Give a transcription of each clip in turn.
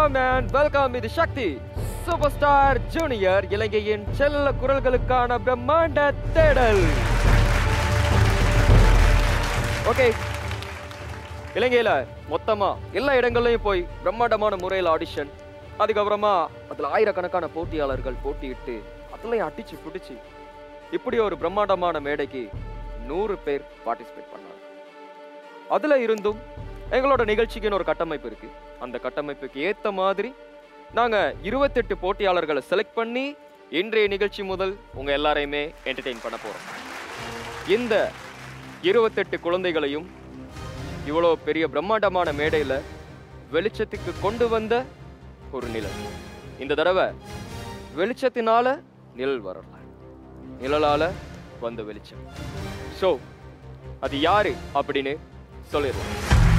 வணக்கம் and welcome இது சக்தி super star junior இலங்கையின் செல்ல குரல்களுக்கான பிரம்மாண்ட தேடல் ஓகே இலங்கையில மொத்தமா எல்லா இடங்கள்லயும் போய் பிரம்மாண்டமான முறையில் ஆடிஷன் அதுக்கப்புறமா அதுல ஆயிரக்கணக்கான போட்டியாளர்கள் போட்டியிட்டு அதுலயும் அடிச்சு பிடிச்சு இப்படி ஒரு பிரம்மாண்டமான மேடைக்கு நூறு பேர் பார்ட்டிசிபேட் பண்ணாங்க அதுல இருந்தும் எங்களோட நிகழ்ச்சிக்குன்னு ஒரு கட்டமைப்பு இருக்கு அந்த கட்டமைப்புக்கு ஏத்த மாதிரி நாங்க இருபத்தெட்டு போட்டியாளர்களை செலக்ட் பண்ணி இன்றைய நிகழ்ச்சி முதல் உங்க எல்லாரையுமே என்டர்டெயின் பண்ண போறோம் இந்த இருபத்தெட்டு குழந்தைகளையும் இவ்வளோ பெரிய பிரம்மாண்டமான மேடையில வெளிச்சத்துக்கு கொண்டு வந்த ஒரு நிழல் இந்த தடவை வெளிச்சத்தினால நிழல் வரல நிழலால வந்த வெளிச்சம் ஸோ அது யாரு அப்படின்னு சொல்லிடுவோம்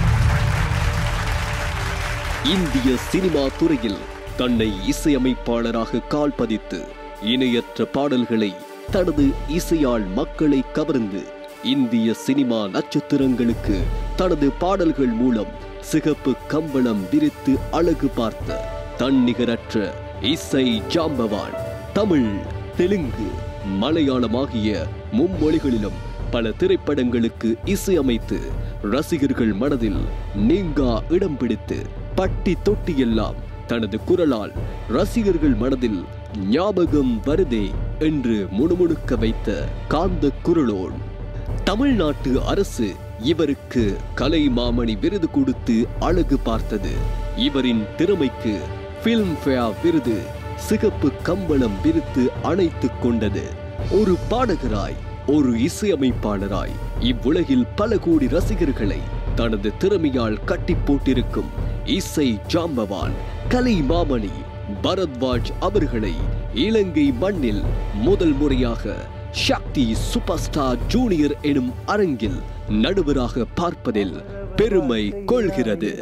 இந்திய சினிமா துறையில் தன்னை இசையமைப்பாளராக கால் பதித்து இணையற்ற பாடல்களை தனது இசையால் மக்களை கவர்ந்து இந்திய சினிமா நட்சத்திரங்களுக்கு தனது பாடல்கள் மூலம் சிகப்பு கம்பளம் விரித்து அழகு பார்த்த தன்னிகரற்ற இசை ஜாம்பவான் தமிழ் தெலுங்கு மலையாளம் ஆகிய மும்மொழிகளிலும் பல திரைப்படங்களுக்கு இசையமைத்து ரசிகர்கள் மனதில் நீங்கா இடம் பிடித்து பட்டி தொட்டி எல்லாம் தனது குரலால் ரசிகர்கள் மனதில் ஞாபகம் வருதே என்று முணுமுணுக்க வைத்த காந்த குரலோன் தமிழ்நாட்டு அரசு இவருக்கு கலை மாமணி விருது கொடுத்து அழகு பார்த்தது இவரின் திறமைக்கு பிலிம்ஃபேர் விருது சிகப்பு கம்பளம் விரித்து அணைத்துக் கொண்டது ஒரு பாடகராய் ஒரு இசையமைப்பாளராய் இவ்வுலகில் பல கோடி ரசிகர்களை தனது திறமையால் கட்டி போட்டிருக்கும் இசை ஜாம்பவான் கலை மாமணி பரத்வாஜ் அவர்களை இலங்கை மண்ணில் முதல் முறையாக சக்தி சூப்பர் ஸ்டார் ஜூனியர் எனும் அரங்கில் நடுவராக பார்ப்பதில் பெருமை கொள்கிறது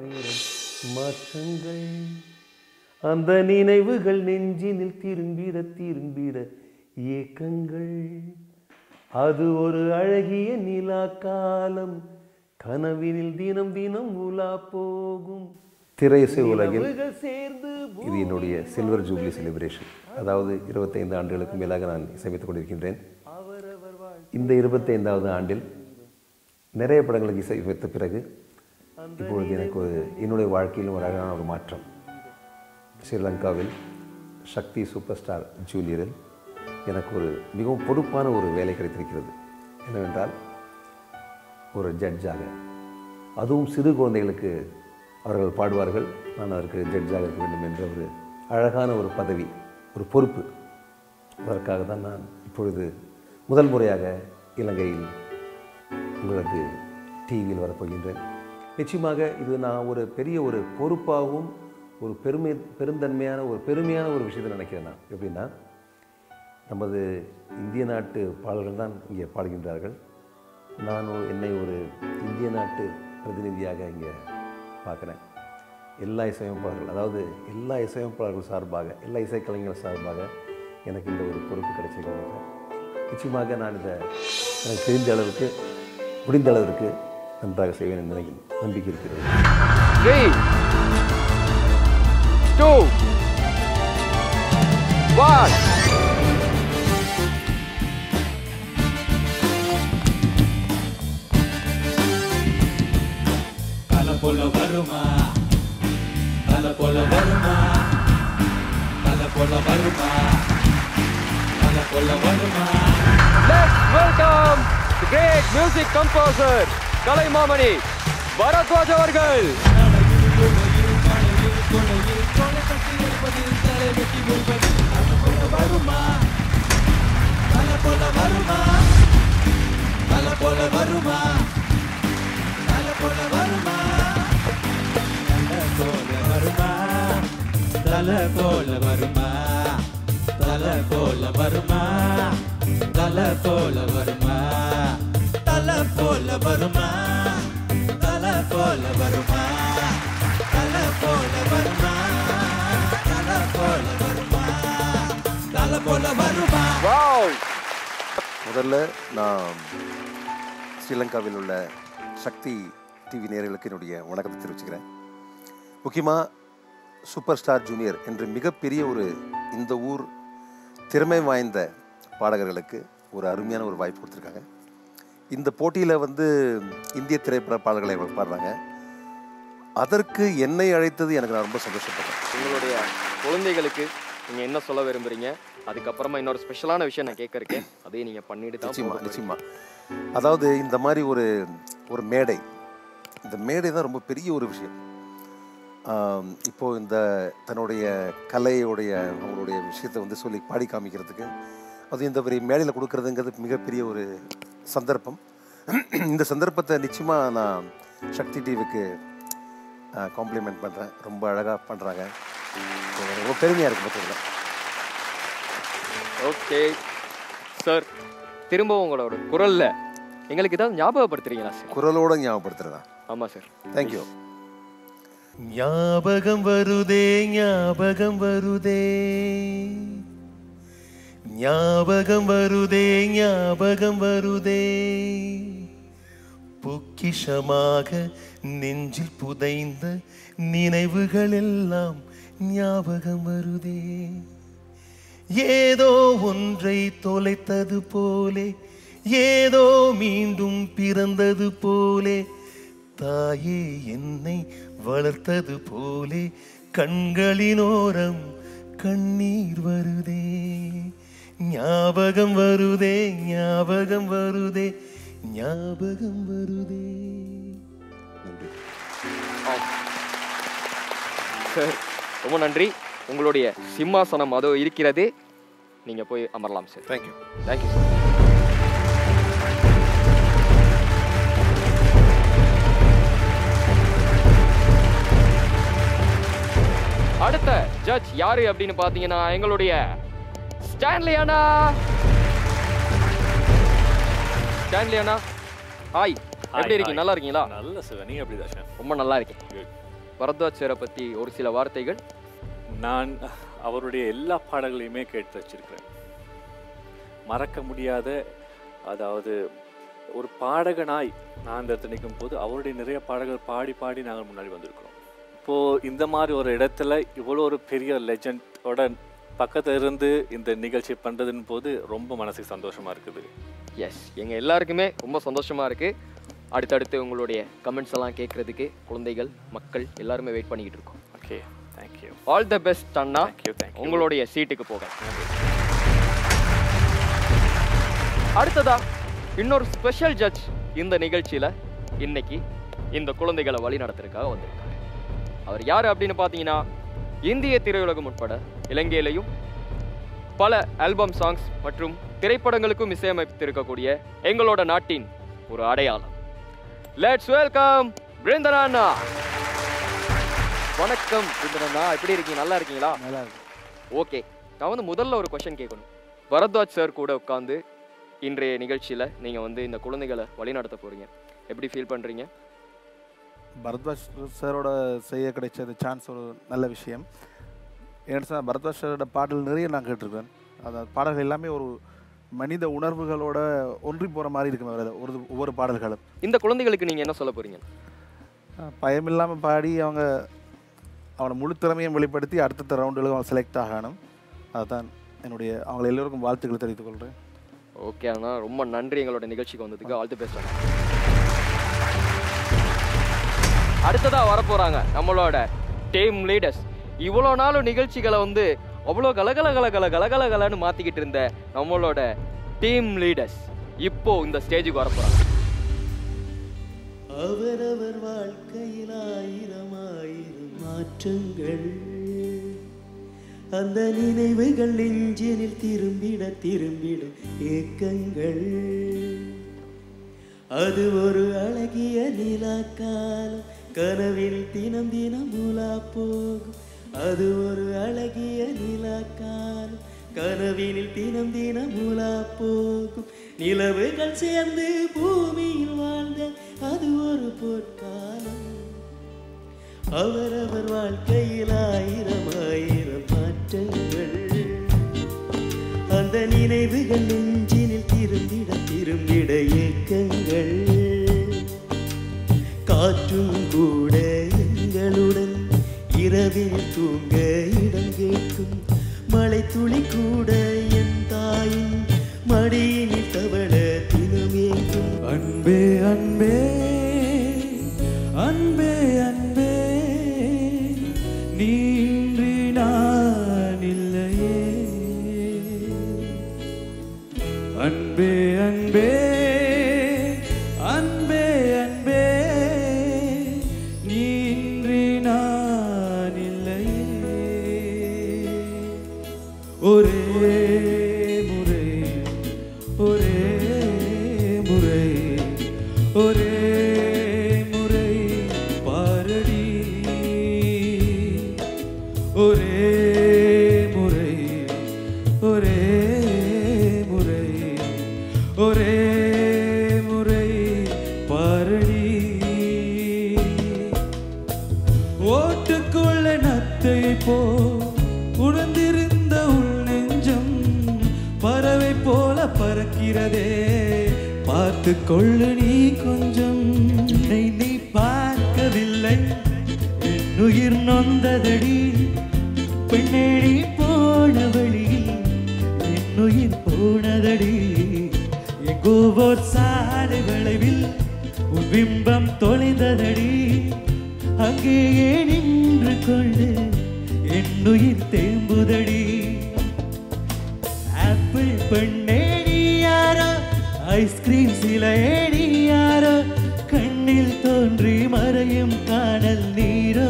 மாற்றங்கள் அந்த நினைவுகள் நெஞ்சினில் திரும்பிட திரும்பிட ஏக்கங்கள் அது ஒரு அழகிய நிலா காலம் கனவினில் தினம் தினம் உலா போகும் திரையிசை உலகில் நிலவுகள் சேர்ந்து இது என்னுடைய சில்வர் ஜூப்ளி செலிப்ரேஷன் அதாவது இருபத்தைந்து ஆண்டுகளுக்கு மேலாக நான் இசையமைத்துக் கொண்டிருக்கின்றேன் இந்த இருபத்தைந்தாவது ஆண்டில் நிறைய படங்களுக்கு இசையமைத்த பிறகு இப்பொழுது எனக்கு ஒரு என்னுடைய வாழ்க்கையிலும் ஒரு அழகான ஒரு மாற்றம் ஸ்ரீலங்காவில் சக்தி சூப்பர் ஸ்டார் ஜூனியரில் எனக்கு ஒரு மிகவும் பொறுப்பான ஒரு வேலை கிடைத்திருக்கிறது என்னவென்றால் ஒரு ஜட்ஜாக அதுவும் சிறு குழந்தைகளுக்கு அவர்கள் பாடுவார்கள் நான் அதற்கு ஜட்ஜாக இருக்க வேண்டும் என்ற ஒரு அழகான ஒரு பதவி ஒரு பொறுப்பு அதற்காக தான் நான் இப்பொழுது முதல் முறையாக இலங்கையில் உங்களுக்கு டிவியில் வரப்போகின்றேன் நிச்சயமாக இது நான் ஒரு பெரிய ஒரு பொறுப்பாகவும் ஒரு பெருமை பெருந்தன்மையான ஒரு பெருமையான ஒரு விஷயத்தை நினைக்கிறேன் நான் எப்படின்னா நமது இந்திய நாட்டு பாடல்கள் தான் இங்கே பாடுகின்றார்கள் நான் ஒரு- என்னை ஒரு இந்திய நாட்டு பிரதிநிதியாக இங்கே பார்க்குறேன் எல்லா இசையமைப்பாளர்கள் அதாவது எல்லா இசையமைப்பாளர்கள் சார்பாக எல்லா இசைக்கலைஞர்கள் சார்பாக எனக்கு இந்த ஒரு பொறுப்பு கிடைச்சிருக்கிறது நிச்சயமாக நான் இதை எனக்கு தெரிந்த அளவுக்கு முடிந்த அளவிற்கு நன்றாக செய்வேன் என்ற நினைக்கிறேன் நம்பிக்கை இருக்கிறது த்ரீ டூ ஒன் தல போல வருமா தல போல வருமா தல போல வருமா தல போல வருமா let's welcome the great music composer Kalaimamani Bharadwaj அவர்கள் தல போல வருமா தல போல வருமா தல போல வருமா தல போல வருமா தல போல வருமா தல போல வருமா தல போல வருமா தல போல வருமா தல போல வருமா தல போல வருமா தல போல வருமா தல போல வருமா வாவ் முதல்ல நான் ஸ்ரீலங்காவில் உள்ள சக்தி டிவி நேயர்களுக்கு என்னுடைய வணக்கத்தை தெரிவிச்சுக்கிறேன் முக்கியமாக சூப்பர் ஸ்டார் ஜூனியர் என்று மிகப்பெரிய ஒரு இந்த ஊர் திறமை வாய்ந்த பாடகர்களுக்கு ஒரு அருமையான ஒரு வாய்ப்பு கொடுத்துருக்காங்க இந்த போட்டியில் வந்து இந்திய திரைப்பட பாடல்களை அவங்க பாடுறாங்க அதற்கு என்னை அழைத்தது எனக்கு நான் ரொம்ப சந்தோஷப்படுறேன் உங்களுடைய குழந்தைகளுக்கு நீங்க என்ன சொல்ல விரும்புறீங்க அதுக்கப்புறமா இன்னொரு ஸ்பெஷலான விஷயம் நான் கேட்க இருக்கேன் அதையும் நீங்க பண்ணிட்டு தான் நிச்சயமா போக போறீங்க. நிச்சயமா அதாவது இந்த மாதிரி ஒரு ஒரு மேடை இந்த மேடை தான் ரொம்ப பெரிய ஒரு விஷயம் ஆம், இப்போ இந்த தன்னுடைய கலையுடைய அவங்களுடைய விஷயத்தை வந்து சொல்லி பாடி காமிக்கிறதுக்கு அது இந்த மாதிரி மேடையில் கொடுக்கறதுங்கிறது மிகப்பெரிய ஒரு சந்தர்ப்பம் இந்த சந்தர்ப்பத்தை நிச்சயமாக நான் சக்தி டிவிக்கு காம்ப்ளிமெண்ட் பண்ணுறேன் ரொம்ப அழகாக பண்ணுறாங்க ரொம்ப பெருமையாக இருக்கு பார்த்தீங்களா ஓகே சார் திரும்பவும் உங்களோட குரல்ல எங்களுக்கு ஏதாவது ஞாபகப்படுத்துறீங்களா சார் குரலோட ஞாபகப்படுத்துறதா ஆமா சார் தேங்க்யூ ஞாபகம் வருதே ஞாபகம் வருதே ஞாபகம் வருதே ஞாபகம் வருதே பொக்கிஷமாக நெஞ்சில் புதைந்த நினைவுகள் எல்லாம் ஞாபகம் வருதே ஏதோ ஒன்றை தொலைத்தது போலே ஏதோ மீண்டும் பிறந்தது போலே தாயே என்னை வளர்த்தது போலே கண்களினோரம் கண்ணீர் வருதே ஞாபகம் வருதே ஞாபகம் வருதே ஞாபகம் வருதே சார் ரொம்ப நன்றி உங்களுடைய சிம்மாசனம் அதோ இருக்கிறது நீங்க போய் அமரலாம் சார் தேங்க்யூ தேங்க்யூ சார் அடுத்த ஜட்ஜ் யாரு அப்படின்னு பாத்தீங்கன்னா எங்களுடைய ஸ்டான்லி அண்ணா ஸ்டான்லி அண்ணா ஹாய் எப்படி இருக்கீங்க நல்லா இருக்கீங்களா நல்ல சிவன் நீங்க எப்படி தாஷன் ரொம்ப நல்லா இருக்கேன் பரத்வாஜ் சாரை பத்தி ஒரு சில வார்த்தைகள் நான் அவருடைய எல்லா பாடல்களையுமே கேட்டு வச்சிருக்கிறேன் மறக்க முடியாத அதாவது ஒரு பாடகனாய் நான் இந்த இடத்துல நிற்கும் போது அவருடைய நிறைய பாடல்கள் பாடி பாடி நாங்கள் முன்னாடி வந்திருக்கிறோம் இப்போது இந்த மாதிரி ஒரு இடத்துல இவ்வளோ ஒரு பெரிய லெஜண்டோட பக்கத்துல இருந்து இந்த நிகழ்ச்சி பண்ணுறதுன்னு போது ரொம்ப மனசுக்கு சந்தோஷமா இருக்குது எஸ் எங்க எல்லாருக்குமே ரொம்ப சந்தோஷமா இருக்கு அடுத்தடுத்து உங்களுடைய கமெண்ட்ஸ் எல்லாம் கேட்கறதுக்கு குழந்தைகள் மக்கள் எல்லாருமே வெயிட் பண்ணிக்கிட்டு இருக்கோம் okay thank you all the best அண்ணா Thank you, thank you. உங்களுடைய சீட்டுக்கு போக அடுத்ததா இன்னொரு ஸ்பெஷல் ஜட்ஜ் இந்த நிகழ்ச்சியில இன்னைக்கு இந்த குழந்தைகளை வழி நடத்துறதுக்காக வந்திருக்காரு அவர் யாரு அப்படின்னு பார்த்தீங்கன்னா இந்திய திரையுலகம் உட்பட இலங்கையிலையும் பல ஆல்பம் சாங்ஸ் மற்றும் திரைப்படங்களுக்கும் இசையமைத்திருக்கக்கூடிய எங்களோட நாட்டின் ஒரு அடையாளம் லெட்ஸ் வெல்கம் பிருந்தனா வணக்கம் பிருந்தனா எப்படி இருக்கீங்க நல்லா இருக்கீங்களா நல்லா இருக்கு ஓகே நான் வந்து முதல்ல ஒரு கொஷின் கேட்கணும் பரத்வாஜ் சார் கூட உட்காந்து இன்றைய நிகழ்ச்சியில நீங்க வந்து இந்த குழந்தைகளை வழிநடத்த போறீங்க எப்படி ஃபீல் பண்றீங்க பரத்வாஜ் சாரோட செய்ய கிடைச்ச சான்ஸ் ஒரு நல்ல விஷயம் ஏன்னு சொன்னால் பரத்வாஜ் சாரோட பாடல் நிறைய நான் கேட்டிருக்கேன் அந்த பாடல்கள் எல்லாமே ஒரு மனித உணர்வுகளோட ஒன்றி போகிற மாதிரி இருக்கும் அதில் ஒரு ஒவ்வொரு பாடல்களும் இந்த குழந்தைகளுக்கு நீங்க என்ன சொல்ல போறீங்க அஹ் பயமில்லாமல் பாடி அவங்க அவனை முழு திறமையும் வெளிப்படுத்தி அடுத்தடுத்த ரவுண்டுகளுக்கு அவங்க செலக்ட் ஆகணும் அதுதான் என்னுடைய அவங்க எல்லோருக்கும் வாழ்த்துக்களை தெரிவித்துக் கொள்கிறேன் ஓகே அண்ணா ரொம்ப நன்றி எங்களோட நிகழ்ச்சிக்கு வந்ததுக்கு ஆல் தி பெஸ்ட் அண்ணா அடுத்ததா வரப்போறாங்க நம்மளோட டீம் லீடர்ஸ் இவ்வளோ நாளும் நிகழ்ச்சிகளை வந்து அவ்வளோ கலகல கலகல கலகல கலன்னு மாத்திக்கிட்டு இருந்த நம்மளோட டீம் லீடர்ஸ் இப்போ இந்த ஸ்டேஜுக்கு வரப்போறாங்க அவரவர் வாழ்க்கையில் ஆயிரம் ஆயிரம் மாற்றங்கள் அந்த நினைவுகள் நெஞ்சினில் திரும்பிட திரும்பிட ஏக்கங்கள் அது ஒரு அழகிய நிலாக்காலம் கனவில் தினம் தினம் உலா போகும் அது ஒரு அழகிய நிலாக்காலம் கனவினில் தினம் தினம் உலா போகும் நிலவுகள் சேர்ந்து பூமியில் வாழ்ந்த அது ஒரு பொற்காலம் அவரவர் வாழ்க்கையில் ஆயிரம் ஆயிரம் மாற்றங்கள் அந்த நினைவுகள் நெஞ்சினில் திரும்பிட திரும்பிட ஏக்கங்கள் காற்றும் கூட எங்களுடன் இறை இரவில் தூங்க இடம் கேட்கும் மழை துளி கூட என் தாயின் மடியினில் தவள தினமேங்கும் அன்பே அன்பே அன்பே அன்பே நீ இன்றி நான் இல்லையே அன்பே அன்பே அன்பே அன்பே நீ இன்றி நான் இல்லையே ஒரே முறை ஒரே முறை ஒரே முறை பாரடி ஒரே முறை ஒரே முறை ஒரே முறை பாரடி ஓட்டுக்குள்ள நத்தை போ உணர்ந்திருந்த உள் நெஞ்சம் பறவை போல பறக்கிறதே பார்த்து கொள்ளு நீ கொஞ்சம் என்னை நீ பார்க்கவில்லை என் உயிர் நொந்ததடி பெண்ணேடி போன வழியில் என் உயிர் போனதடி எங்கோ ஓர் சாலை வளைவில் உன் பிம்பம் தொலைந்ததடி அங்கேயே நின்று கொண்டு என் உயிர் தேம்புதடி ஆப்பிள் பெண்ணே நீ யாரோ ஐஸ்கிரீம் சிலையே நீ யாரோ கண்ணில் தோன்றி மறையும் காணல் நீரோ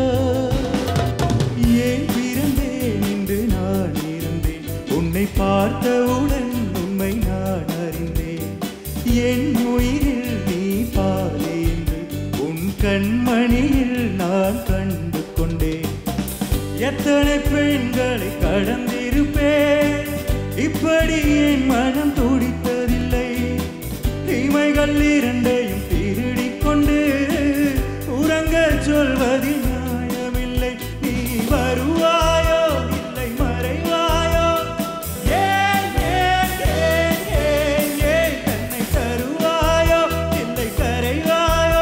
ஏன் பிறந்தேன் என்று நான் இருந்தேன் உன்னை பார்த்தவுடன் உண்மை நான் அறிந்தேன் என் உயிரில் நீ பாலே என்று உன் கண்மணியில் நான் கண்டு கொண்டேன் எத்தனை பெண்களை கடந்திருப்பேன் இப்படி என் மனம் துடித்ததில்லை இமைகள் இரண்டையும் திருடிக் கொண்டு உறங்க சொல்வதில் நியாயமில்லை நீ வருவாயோ இல்லை மறைவாயோ ஏன் ஏன் ஏன் ஏன் ஏன் என்னை தருவாயோ இல்லை கரைவாயோ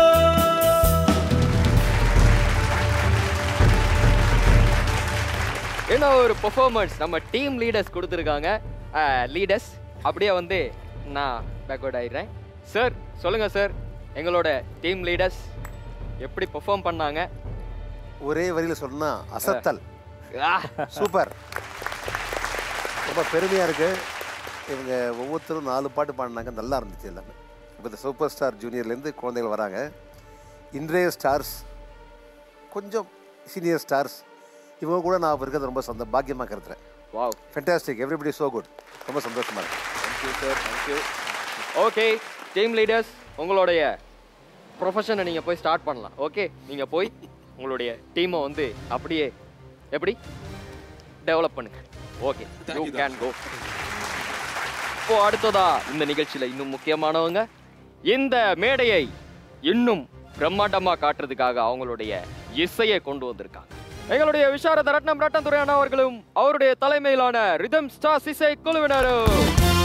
என்ன ஒரு பெர்ஃபார்மன்ஸ் நம்ம டீம் லீடர்ஸ் கொடுத்துருக்காங்க லீடர்ஸ் அப்படியே வந்து நான் பேக்வர்ட் ஆயிடுறேன் சார் சொல்லுங்க சார் எங்களோட டீம் லீடர்ஸ் எப்படி பெர்ஃபார்ம் பண்ணாங்க ஒரே வரியில் சொன்னா அசத்தல் ஆ, சூப்பர் ரொம்ப பெருமையாக இருக்கு இவங்க ஒவ்வொருத்தரும் நாலு பாட்டு பாடினாங்க நல்லா இருந்துச்சு எல்லாமே இப்போ இந்த சூப்பர் ஸ்டார் ஜூனியர்லேருந்து குழந்தைகள் வராங்க இன்றைய ஸ்டார்ஸ் கொஞ்சம் சீனியர் ஸ்டார்ஸ் இவங்க கூட நான் இருக்கிறது ரொம்ப சந்த பாக்கியமாக கருத்துறேன் wow fantastic everybody so good ரொம்ப சந்தோஷமாக இருக்கு thank you sir thank you okay team leaders உங்களுடைய ப்ரொஃபஷனை நீங்கள் போய் ஸ்டார்ட் பண்ணலாம் ஓகே நீங்கள் போய் உங்களுடைய டீமை வந்து அப்படியே எப்படி டெவலப் பண்ணுங்க ஓகே யூ கேன் கோ இப்போ அடுத்ததா இந்த நிகழ்ச்சியில் இன்னும் முக்கியமானவங்க இந்த மேடையை இன்னும் பிரம்மாண்டமா காட்டுறதுக்காக அவங்களுடைய இசையை கொண்டு வந்திருக்காங்க எங்களுடைய விசாரத ரத்னம் ரட்னம் துரை அண்ணா அவர்களும் அவருடைய தலைமையிலான ரிதம் ஸ்டார்ஸ் இசை குழுவினரும்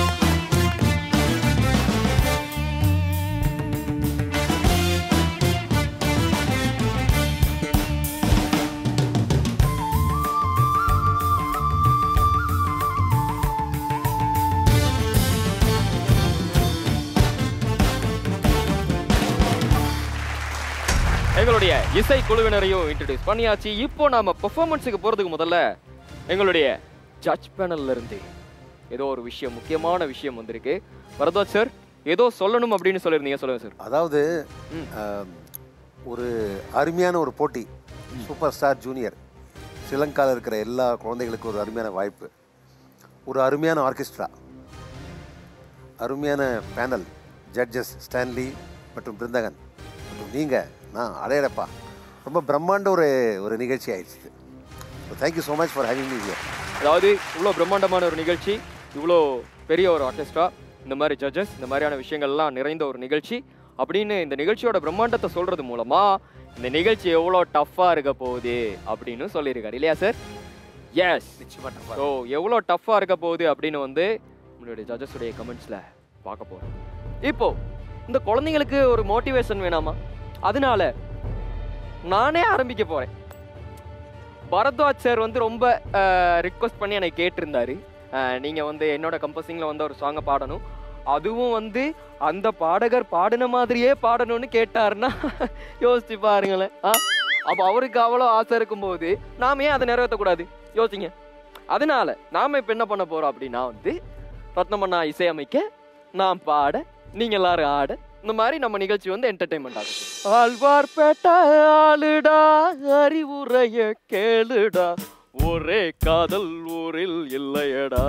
எங்களுடைய இசை குழுவினரையும் இன்ட்ரடியூஸ் பண்ணியாச்சு இப்போ நாம பெர்ஃபார்மன்ஸுக்கு போறதுக்கு முதல்ல எங்களுடைய ஜட்ஜ் பேனல்ல இருந்து ஏதோ ஒரு விஷயம் முக்கியமான விஷயம் வந்திருக்கு பரத்வாஜ் சார் ஏதோ சொல்லணும் அப்படின்னு சொல்லியிருந்தீங்க சொல்லுங்க சார் அதாவது ம். ஆம், ஒரு அருமையான ஒரு போட்டி சூப்பர் ஸ்டார் ஜூனியர் ஸ்ரீலங்காவில் இருக்கிற எல்லா குழந்தைகளுக்கும் ஒரு அருமையான வாய்ப்பு ஒரு அருமையான ஆர்கெஸ்ட்ரா அருமையான பேனல் ஜட்ஜஸ் ஸ்டான்லி மற்றும் பிருந்தகன் மற்றும் நீங்கள் நான் அடையடப்பா ரொம்ப பிரம்மாண்ட ஒரு ஒரு நிகழ்ச்சி ஆயிடுச்சு thank you so much for having me here அதாவது இவ்வளோ பிரம்மாண்டமான ஒரு நிகழ்ச்சி இவ்வளோ பெரிய ஒரு ஆர்கெஸ்ட்ரா இந்த மாதிரி ஜட்ஜஸ் இந்த மாதிரியான விஷயங்கள்லாம் நிறைந்த ஒரு நிகழ்ச்சி அப்படின்னு இந்த நிகழ்ச்சியோட பிரம்மாண்டத்தை சொல்றது மூலமா இந்த நிகழ்ச்சி எவ்வளோ டஃப்பாக இருக்க போகுது அப்படின்னு சொல்லியிருக்காரு இல்லையா சார் எஸ் ஸோ எவ்வளோ டஃப்பாக இருக்க போகுது அப்படின்னு வந்து நம்மளுடைய ஜட்ஜஸுடைய கமெண்ட்ஸில் பார்க்க போகிறோம் இப்போ இந்த குழந்தைங்களுக்கு ஒரு மோட்டிவேஷன் வேணாமா அதனால நானே ஆரம்பிக்க போகிறேன் பரத்வாஜ் சார் வந்து ரொம்ப ரிக்வஸ்ட் பண்ணி எனக்கு கேட்டிருந்தாரு அஹ், நீங்க வந்து என்னோட கம்போசிங்ல வந்து ஒரு சாங்கை பாடணும் அதுவும் வந்து அந்த பாடகர் பாடின மாதிரியே பாடணும்னு கேட்டாருன்னா யோசிச்சு பாருங்களேன் ஆ அப்போ அவருக்கு அவ்வளோ ஆசை இருக்கும்போது நாம ஏன் அதை நிறைவேற்றக்கூடாது யோசிங்க அதனால நாம இப்ப என்ன பண்ண போறோம் அப்படின்னா வந்து ரத்னமண்ணா இசையமைக்க நான் பாட நீங்க எல்லாரும் ஆட இந்த மாதிரி நம்ம நிகழ்ச்சி வந்து என்டர்டைன்மெண்ட் ஆகும் ஆழ்வார்பேட்டை ஆளுடா அறிவுரைய கேளுடா ஒரே காதல் ஊரில் இல்லையடா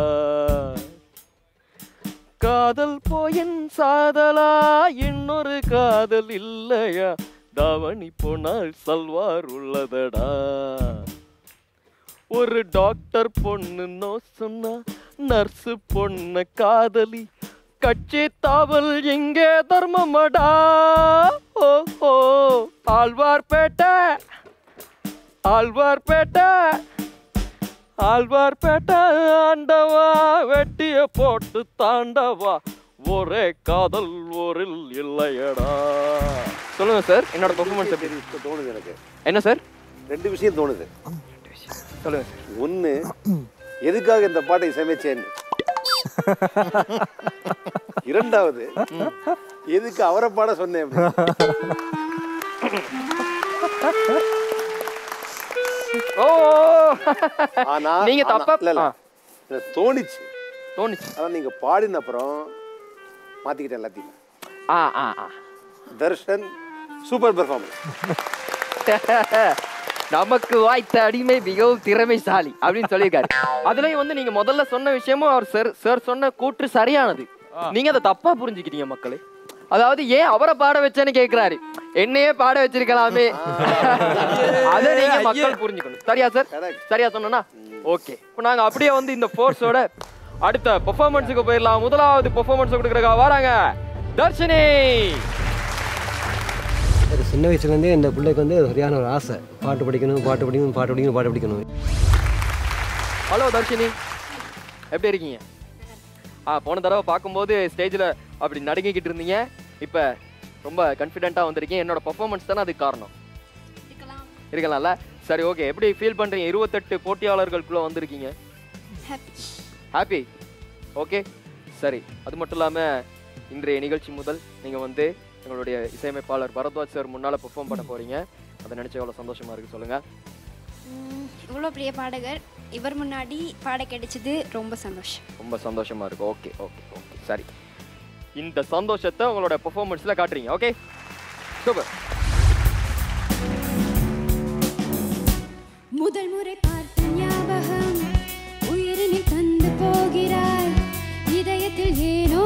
காதல் போயின் சாதலா இன்னொரு காதல் இல்லையா தாவணி போனால் சல்வார் உள்ளதடா ஒரு டாக்டர் பொண்ணு நோ சொன்னா நர்ஸு பொண்ணு காதலி கட்சி தாவல் எங்கே தர்மமடா ஓ ஓ ஆழ்வார்பேட்டை ஆழ்வார்பேட்டை ஆழ்வார்பேட்டை ஆண்டவா வெட்டிய போட்டு தாண்டவா ஒரே காதல் ஊரில் இல்லையடா சொல்லுங்க சார் என்னோட பெர்ஃபார்மன்ஸ் எப்படி இப்போ தோணுது எனக்கு என்ன சார் ரெண்டு விஷயம் தோணுது சொல்லுங்க ஒன்று எதுக்காக இந்த பாட்டை இசையமைச்சேன்னு இரண்டாவது எதுக்கு அவரை பாட சொன்னேன் அப்படின்னு. ஓ ஆனா நீங்க ஆனா- தப்பா இல்ல, இல்ல. ஆ, எனக்கு தோணிச்சு தோணுச்சு ஆனா நீங்க பாடின அப்புறம் மாத்திக்கிட்டேன் எல்லாத்தையும் ஆ ஆ ஆ தர்ஷன் சூப்பர் பெர்ஃபார்மன்ஸ் நமக்கு வாய்த்த அடிமை மிகவும் திறமைசாலி அப்படின்னு சொல்லியிருக்காரு அதுலயும் வந்து நீங்க முதல்ல சொன்ன விஷயமும் அவர் சார் சார் சொன்ன கூற்று சரியானது நீங்க அதை தப்பா புரிஞ்சுக்கிட்டீங்க மக்களே அதாவது ஏன் அவரை பாட வச்சேன்னு கேக்குறாரு என்னையே பாட வச்சிருக்கலாமே அதை நீங்க மக்கள் புரிஞ்சுக்கணும் சரியா சார் சரியா சொன்னா ஓகே இப்போ நாங்க அப்படியே வந்து இந்த ஃபோர்ஸோட அடுத்த பெர்ஃபார்மன்ஸுக்கு போயிடலாம் முதலாவது பெர்ஃபார்மன்ஸ் கொடுக்குறக்கா வராங்க தர்ஷினி ஒரு சின்ன வயசுலேருந்தே இந்த பிள்ளைக்கு வந்து சரியான ஒரு ஆசை பாட்டு படிக்கணும் பாட்டு படிக்கணும் பாட்டு படிக்கணும் பாட்டு படிக்கணும் ஹலோ தர்ஷினி எப்படி இருக்கீங்க ஆ போன தடவை பார்க்கும்போது ஸ்டேஜில் அப்படி நடுங்கிக்கிட்டு இருந்தீங்க இப்போ ரொம்ப கான்ஃபிடென்ட்டாக வந்திருக்கீங்க என்னோட பர்ஃபார்மன்ஸ் தானே அதுக்கு காரணம் இருக்கலாம்ல சரி ஓகே எப்படி ஃபீல் பண்ணுறீங்க இருபத்தெட்டு போட்டியாளர்களுக்குள்ளே வந்திருக்கீங்க ஹாப்பி ஓகே சரி அது மட்டும் இல்லாமல் இன்றைய நிகழ்ச்சி முதல் நீங்கள் வந்து எங்களுடைய இசையமைப்பாளர் பரத்வாஜ் சார் முன்னால் பெர்ஃபார்ம் பண்ண போகிறீங்க அதை நினச்சி எவ்வளோ சந்தோஷமாக இருக்குது சொல்லுங்கள் இவ்வளோ பெரிய பாடகர் இவர் முன்னாடி பாட கிடைச்சது ரொம்ப சந்தோஷம் ரொம்ப சந்தோஷமா இருக்கு ஓகே ஓகே ஓகே சரி இந்த சந்தோஷத்தை உங்களோட பெர்ஃபார்மன்ஸ்ல காட்டுறீங்க ஓகே சூப்பர் முதல் முறை பார்த்த ஞாபகம் உயிரினில் தந்து போகிறாய் இதயத்தில் ஏனோ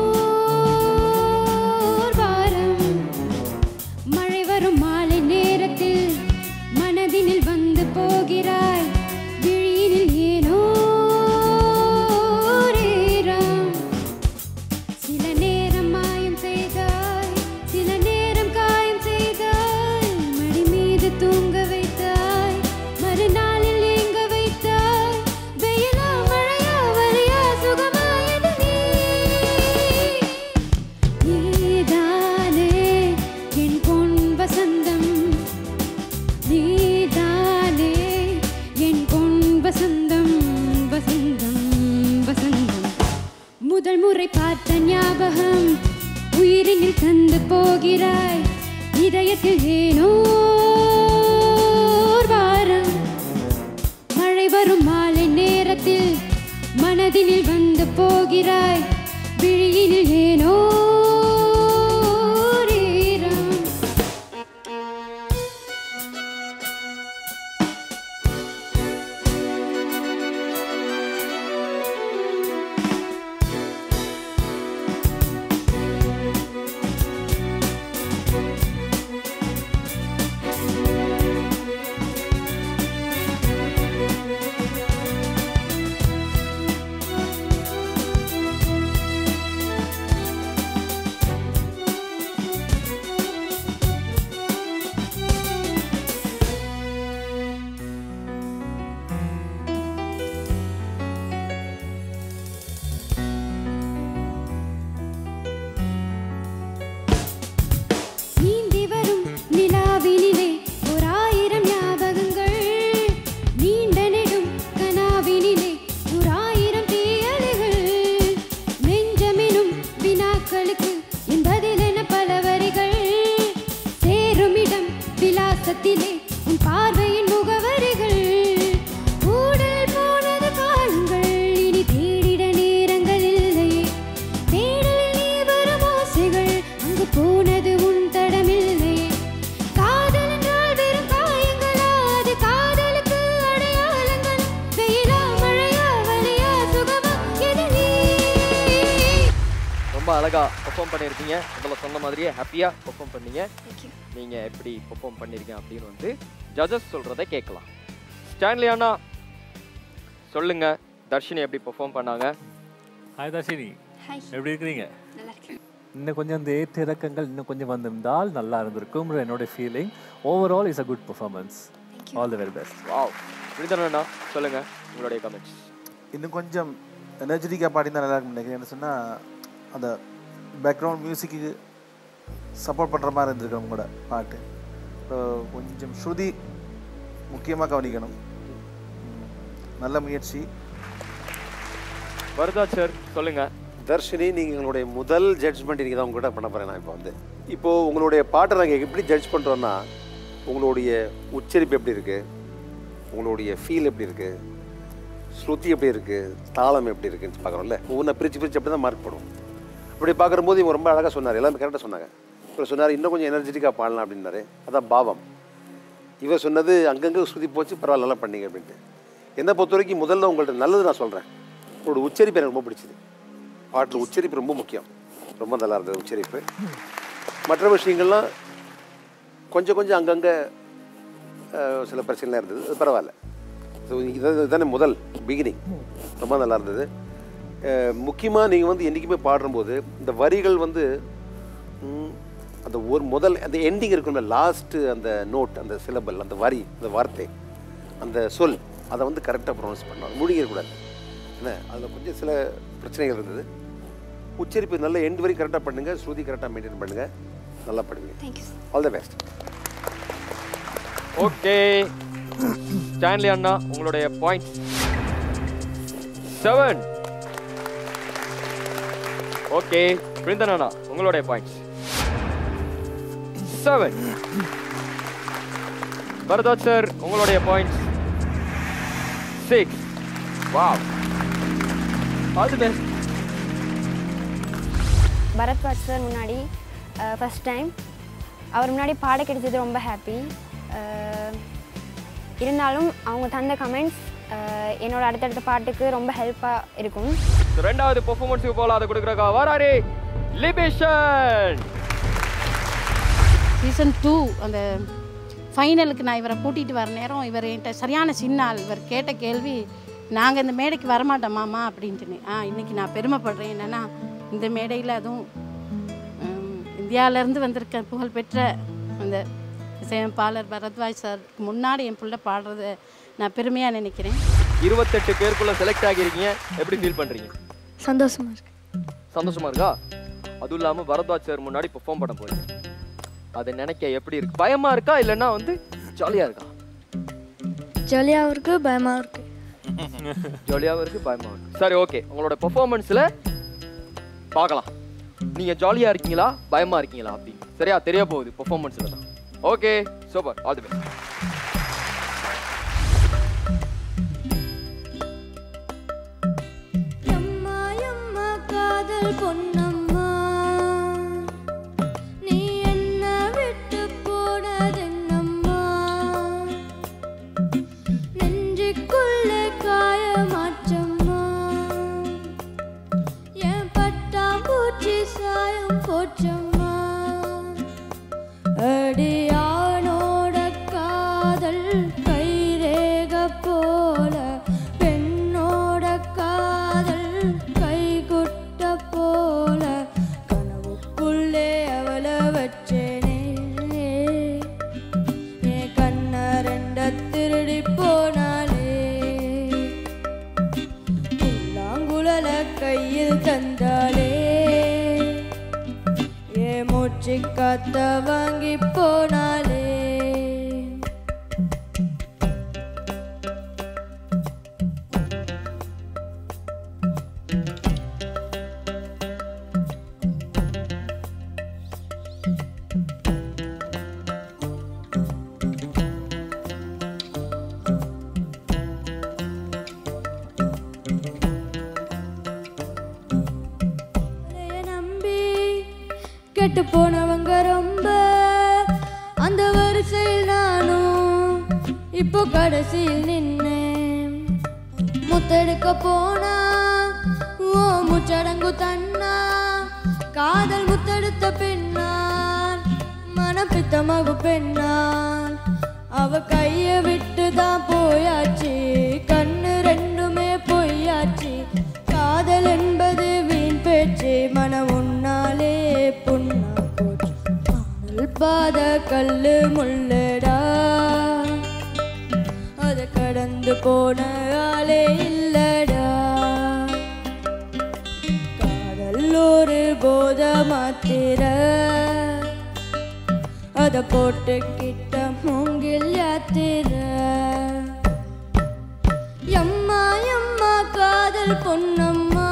ஓர் பாரம் மழை வரும் மாலை நேரத்தில் மனதினில் வந்து போகிறாய் விழியினில் ஏனோ ஓர் ஈரம். சில நேரம் மாயம் செய்தாய் சில நேரம் காயம் செய்தாய் மடி மீது தூங்க வைத்தாய் மறுநாளில் ஏங்க வைத்தாய் வெயிலா மழையா வலியா சுகமா எது நீ நீதானே என் பொன் வசந்தம் நீதானே என் பொன் வசந்தம் வசந்தம் வசந்தம் முதல் முறை பார்த்த ஞாபகம் உயிரினில் தந்து போகிறாய் இதயத்தில் ஏனோ ஓர் பாரம் மழை வரும் மாலை நேரத்தில் மனதினில் வந்து போகிறாய் விழியினில் ஏனோ ஓர் ஈரம். ரொம்ப அழகா பெர்ஃபார்ம் பண்ணியிருக்கீங்க முதல்ல சொன்ன மாதிரியே ஹாப்பியா பெர்ஃபார்ம் பண்ணீங்க தேங்க்யூ நீங்க எப்படி பெர்ஃபார்ம் பண்ணிருக்கீங்க அப்படின்னு வந்து ஜட்ஜஸ் சொல்றதை கேட்கலாம் ஸ்டான்லி அண்ணா சொல்லுங்க தர்ஷினி எப்படி பெர்ஃபார்ம் பண்ணாங்க ஹாய் தர்ஷினி ஹாய் எப்படி இருக்கிறீங்க நல்லா இருக்கேன் இன்னும் கொஞ்சம் அந்த ஏற்ற இறக்கங்கள் இன்னும் கொஞ்சம் வந்திருந்தால் நல்லா இருந்திருக்கும் என்னோட feeling overall is a good performance thank you all the very best wow Virudhan அண்ணா சொல்லுங்க உங்களுடைய கமெண்ட்ஸ் இன்னும் கொஞ்சம் எனர்ஜெட்டிக்காக பாடினா நல்லா இருக்கும் நினைக்கிறேன் என்ன சொன்னால் அந்த பேக்ரவுண்ட் மியூசிக்கு சப்போர்ட் பண்ணுற மாதிரி இருந்திருக்கு உங்களோட பாட்டு இப்போ கொஞ்சம் ஸ்ருதி முக்கியமாக கவனிக்கணும் ம், நல்ல முயற்சி வரதா சார் சொல்லுங்க தர்ஷினி நீங்கள் எங்களுடைய முதல் ஜட்ஜ்மெண்ட் இன்றைக்கி தான் உங்கள்கிட்ட பண்ண போகிறேன் நான் இப்போ வந்து இப்போது உங்களுடைய பாட்டை நாங்கள் எப்படி ஜட்ஜ் பண்ணுறோன்னா உங்களுடைய உச்சரிப்பு எப்படி இருக்குது உங்களுடைய ஃபீல் எப்படி இருக்குது ஸ்ருதி எப்படி இருக்குது தாளம் எப்படி இருக்குன்னு பார்க்குறோம்ல ஒவ்வொன்றா பிரித்து பிரித்து அப்படி தான் மார்க் போடும் அப்படி பார்க்கும்போது இவங்க ரொம்ப அழகாக சொன்னார் எல்லாமே கரெக்டாக சொன்னாங்க இவர் சொன்னார் இன்னும் கொஞ்சம் எனர்ஜெட்டிக்காக பாடலாம் அப்படின்னாரு அதான் பாவம் இவர் சொன்னது அங்கங்கே ஸ்ருதி போச்சு பரவாயில்ல நல்லா பண்ணீங்க அப்படின்ட்டு என்னை பொறுத்த வரைக்கும் முதல்ல உங்கள்ட்ட நல்லது நான் சொல்கிறேன் உங்களோட உச்சரிப்பு எனக்கு ரொம்ப பிடிச்சது பாட்டில் உச்சரிப்பு ரொம்ப முக்கியம் ரொம்ப நல்லா இருந்தது உச்சரிப்பு மற்ற விஷயங்கள்லாம் கொஞ்சம் கொஞ்சம் அங்கங்கே அஹ், சில பிரச்சனைலாம் இருந்தது அது பரவாயில்ல ஸோ இது இதுதானே முதல் பிகினிங் ரொம்ப நல்லா இருந்தது முக்கியமாக நீங்கள் வந்து என்றைக்குமே பாடும்போது இந்த வரிகள் வந்து ம், அந்த ஒரு முதல் அந்த எண்டிங் இருக்கும்ல லாஸ்ட்டு அந்த நோட் அந்த சிலபல் அந்த வரி அந்த வார்த்தை அந்த சொல் அதை வந்து கரெக்டாக ப்ரொனவுன்ஸ் பண்ணணும் முழுங்கிடக்கூடாது என்ன அதில் கொஞ்சம் சில பிரச்சனைகள் இருந்தது உச்சரிப்பு நல்ல எண்ட் வரைக்கும் கரெக்டாக பண்ணுங்க ஸ்ருதி கரெக்டாக மெயின்டைன் பண்ணுங்க நல்லா பண்ணுங்க thank you all the best okay Stanley அண்ணா உங்களுடைய பாயிண்ட் செவன் ஓகே பிருந்தன் அண்ணா உங்களுடைய பாயிண்ட்ஸ் செவன் பரதாஜ் சார் உங்களுடைய points six wow all the best Bharadwaj sir முன்னாடி ஃபஸ்ட் டைம் அவர் முன்னாடி பாட கிடைச்சது ரொம்ப ஹாப்பி இருந்தாலும் அவங்க தந்த கமெண்ட்ஸ் என்னோட அடுத்தடுத்த பாட்டுக்கு ரொம்ப ஹெல்ப்பாக இருக்கும் ரெண்டாவது பெர்ஃபார்மன்ஸுக்கு போல அதை கொடுக்குறக்கா வராரு லிபேஷன் சீசன் டூ அந்த ஃபைனலுக்கு நான் இவரை கூட்டிகிட்டு வர நேரம் இவர் என்கிட்ட சரியான சின்ன ஆள் இவர் கேட்ட கேள்வி நாங்கள் இந்த மேடைக்கு வரமாட்டோம் மாமா அப்படின்ட்டுன்னு ஆ இன்னைக்கு நான் பெருமைப்படுறேன் என்னென்னா இந்த மேடையில் அதுவும் ஹம், இந்தியாவிலேருந்து வந்திருக்க புகழ்பெற்ற அந்த இசையமைப்பாளர் பரத்வாஜ் சாருக்கு முன்னாடி என் பிள்ளை பாடுறத நான் பெருமையாக நினைக்கிறேன் இருபத்தெட்டு பேருக்குள்ள செலக்ட் ஆகிருக்கீங்க எப்படி ஃபீல் பண்றீங்க சந்தோஷமா இருக்கு சந்தோஷமா இருக்கா அதுவும் இல்லாம பரத்வாஜ் சார் முன்னாடி பெர்ஃபார்ம் பண்ண போறீங்க அதை நினைக்க எப்படி இருக்கு பயமா இருக்கா இல்லைன்னா வந்து ஜாலியா இருக்கா ஜாலியாகவும் இருக்கு பயமாகவும் இருக்கு ஜாலியாவும் இருக்கு பயமா இருக்கு சரி ஓகே உங்களோட பெர்ஃபார்மன்ஸ்ல பார்க்கலாம் நீங்க ஜாலியா இருக்கீங்களா பயமா இருக்கீங்களா அப்படின்னு சரியா தெரிய போகுது பெர்ஃபார்மன்ஸ்ல தான் okay super all the best எம்மா எம்மா காதல் பொன்னம்மா நீ என்ன விட்டு போனதென்னம்மா நெஞ்சுக்குள்ளே காயமாச்சம்மா என் பட்டாம்பூச்சி சாயம் போச்சம்மா அடியானோட காதல் கைரேக போல பெண்ணோட காதல் கைகுட்ட போல கனவுக்குள்ளே அவளை வச்சேனே என் கண்ண ரெண்ட திருடி போனாலே புல்லாங்குழல கையில் தந்தாலே ஏ மூச்சு காத்த வாங்கி போனாலே அவளைய நம்பி கெட்டு போனவங்க ரொம்ப அந்த வரிசையில் நானும் இப்போ கடைசியில் நின்னேன் முத்தெடுக்க போனா ஓ முச்சடங்கு தன்னா காதல் முத்தெடுத்த பெண்ணான் மனப்பித்த மகு பெண்ணான் அவ கைய விட்டு தான் போயாச்சு கண்ணு ரெண்டுமே பொய்யாச்சு காதல் என்பது வீண் பேச்சு மனம் உன்னாலே புண்ணா போச்சு காதல் பாத கல்லு முள்ளடா அத கடந்து போன ஆளே இல்லடா காதல் ஒரு போத மாத்திர அத போட்டுக்கிட்ட மூங்கில் யாத்திர எம்மா எம்மா காதல் பொன்னம்மா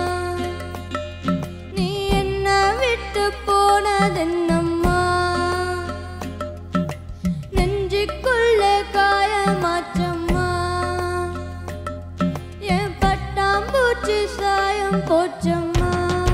நீ என்ன விட்டு போனதென்னம்மா நெஞ்சுக்குள்ள காயமாச்சம்மா என் பட்டாம்பூச்சி சாயம் போச்சம்மா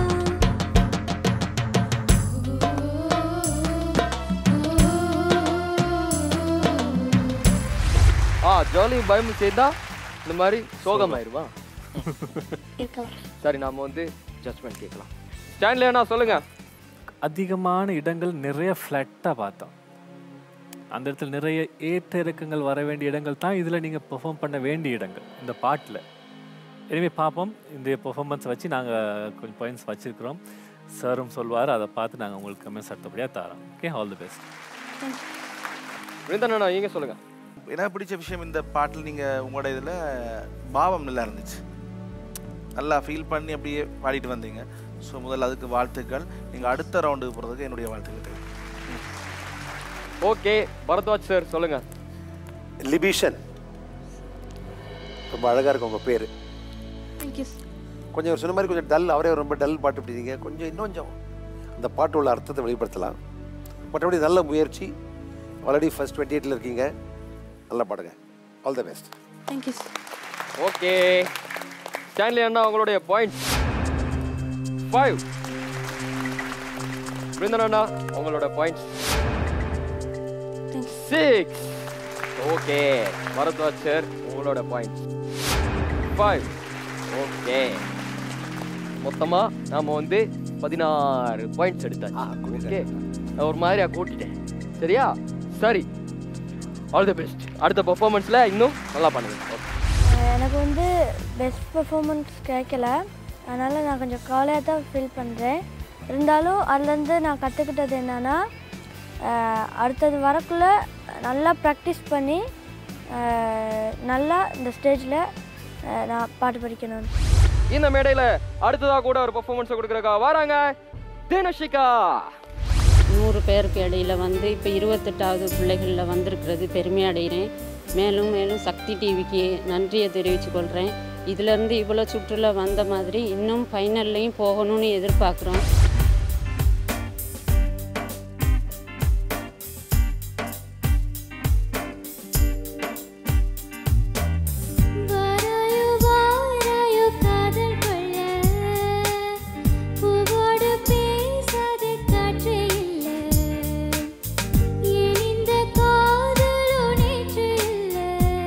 ஆ ஜாலியும் பயமும் சேர்ந்தா இந்த மாதிரி சோகமாயிருவா இருக்கலாம் சரி நாம வந்து ஜட்மெண்ட் கேட்கலாம் ஸ்டான்லி அண்ணா சொல்லுங்க அதிகமான இடங்கள் நிறைய ஃப்ளட்டாக பார்த்தோம் அந்த இடத்துல நிறைய ஏற்ற இறக்கங்கள் வர வேண்டிய இடங்கள் தான் இதில் நீங்கள் பெர்ஃபார்ம் பண்ண வேண்டிய இடங்கள் இந்த பாட்டில் எனவே பார்ப்போம் இந்த பெர்ஃபார்மன்ஸ் வச்சு நாங்கள் கொஞ்சம் பாயிண்ட்ஸ் வச்சுருக்கிறோம் சாரும் சொல்வார் அதை பார்த்து நாங்கள் உங்களுக்கு கமெண்ட்ஸ் அடுத்தபடியாக தரோம் okay all the best Virundhan அண்ணா நீங்க சொல்லுங்க எனக்கு பிடிச்ச விஷயம் இந்த பாட்டில் நீங்கள் உங்களோட இதில் பாவம் நல்லா இருந்துச்சு நல்லா ஃபீல் பண்ணி அப்படியே பாடிட்டு வந்தீங்க ஸோ முதல்ல அதுக்கு வாழ்த்துக்கள் நீங்கள் அடுத்த ரவுண்டுக்கு போகிறதுக்கு என்னுடைய வாழ்த்துக்கள் ஓகே பரத்வாஜ் சார் சொல்லுங்க லிபிஷன் ரொம்ப அழகாக இருக்கும் உங்கள் பேர் தேங்க்யூ கொஞ்சம் அவர் சொன்ன மாதிரி கொஞ்சம் டல் அவரே ரொம்ப டல் பாட்டு பிடிச்சிங்க கொஞ்சம் இன்னும் கொஞ்சம் அந்த பாட்டு உள்ள அர்த்தத்தை வெளிப்படுத்தலாம் மற்றபடி நல்ல முயற்சி ஆல்ரெடி ஃபர்ஸ்ட் டுவெண்ட்டி எயிட்டில் இருக்கீங்க நல்லா பாடுங்க all the best thank you okay Stanley அண்ணா உங்களுடைய பாயிண்ட் ஃபைவ் விருந்தன் அண்ணா உங்களோட point six okay Bharadwaj sir உங்களோட பாயிண்ட் ஃபைவ் ஓகே மொத்தமா நாம வந்து பதினாறு பாயிண்ட்ஸ் எடுத்தாச்சு ஓகே நான் ஒரு மாதிரியா கூட்டிட்டேன் சரியா சரி ஆல் தி பெஸ்ட் அடுத்த பெர்ஃபார்மன்ஸ்ல இன்னும் நல்லா பண்ணுங்க Okay. எனக்கு வந்து பெஸ்ட் பெர்ஃபார்மன்ஸ் கிடைக்கல அதனால் நான் கொஞ்சம் கவலையாக தான் ஃபீல் பண்ணுறேன் இருந்தாலும் அதுலேருந்து நான் கற்றுக்கிட்டது என்னென்னா அடுத்தது வரக்குள்ளே நல்லா ப்ராக்டிஸ் பண்ணி அஹ், நல்லா இந்த ஸ்டேஜில் நான் பாட்டு படிக்கணும் இந்த மேடையில அடுத்ததா கூட ஒரு பெர்ஃபார்மன்ஸ் கொடுக்கறக்கா வராங்க தினஷிகா நூறு பேருக்கு இடையில வந்து இப்போ இருபத்தெட்டாவது பிள்ளைகளில் வந்திருக்கிறது பெருமை அடைகிறேன் மேலும் மேலும் சக்தி டிவிக்கு நன்றியை தெரிவித்துக் கொள்கிறேன் இதுலேருந்து இவ்வளோ சுற்றுலா வந்த மாதிரி இன்னும் ஃபைனல்லையும் போகணும்னு எதிர்பார்க்குறோம் வாராயோ வாராயோ காதல் கொள்ள பூவோடு பேசாத காற்றே இல்ல ஏன் இந்த காதலோ நேற்று இல்ல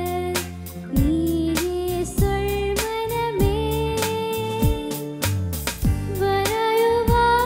நீயே சொல் மனமே வாராயோ வா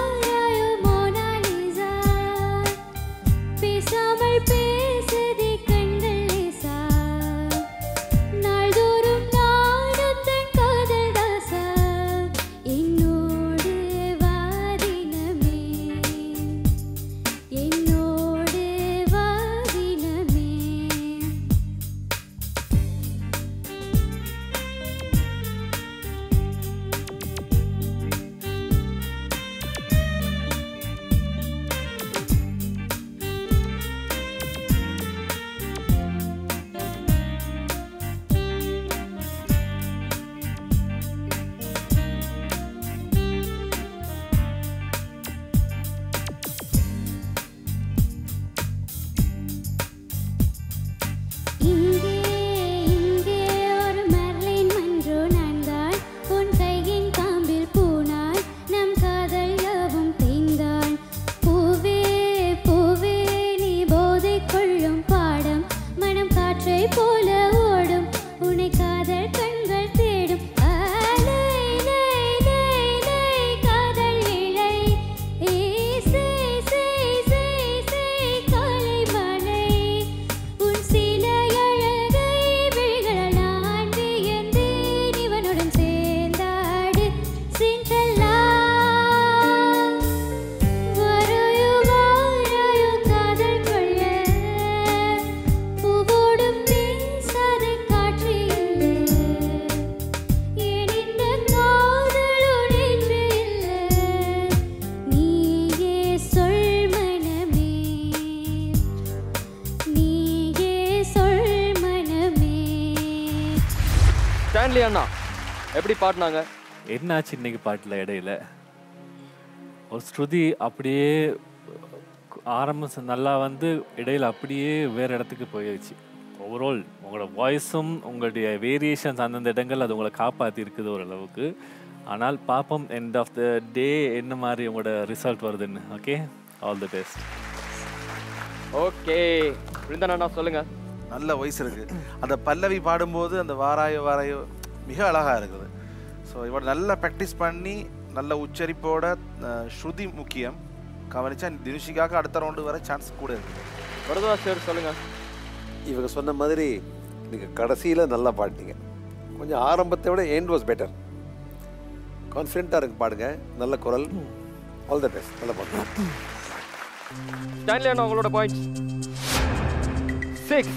ஸ்டான்லி அண்ணா எப்படி பாடினாங்க என்னாச்சு இன்னைக்கு பாட்டில் இடையில ஒரு ஸ்ருதி அப்படியே ஆரம்பம் நல்லா வந்து இடையில அப்படியே வேற இடத்துக்கு போயிடுச்சு ஓவரால் உங்களோட வாய்ஸும் உங்களுடைய வேரியேஷன்ஸ் அந்தந்த இடங்கள் அது உங்களை காப்பாற்றி இருக்குது ஓரளவுக்கு ஆனால் பார்ப்போம் எண்ட் ஆஃப் த டே என்ன மாதிரி உங்களோட ரிசல்ட் வருதுன்னு okay all the best okay Brindhan அண்ணா சொல்லுங்க நல்ல வயசு இருக்கு அந்த பல்லவி பாடும்போது அந்த வாராயோ வாராயோ மிக அழகா இருக்குது ஸோ இவட நல்லா ப்ராக்டிஸ் பண்ணி நல்ல உச்சரிப்போட அஹ், ஸ்ருதி முக்கியம் கவனிச்சா தினுஷிக்காக அடுத்த ரவுண்டு வர சான்ஸ் கூட இருக்கு வரதா சார் சொல்லுங்க இவங்க சொன்ன மாதிரி நீங்கள் கடைசியில் நல்லா பாடினீங்க கொஞ்சம் ஆரம்பத்தை விட எண்ட் வாஸ் பெட்டர் கான்ஃபிடென்ட்டாக இருக்கு பாடுங்க நல்ல குரல் ஆல் த பெஸ்ட் நல்லா பாடுங்க ஸ்டான்லி அண்ணா உங்களோட பாயிண்ட் சிக்ஸ்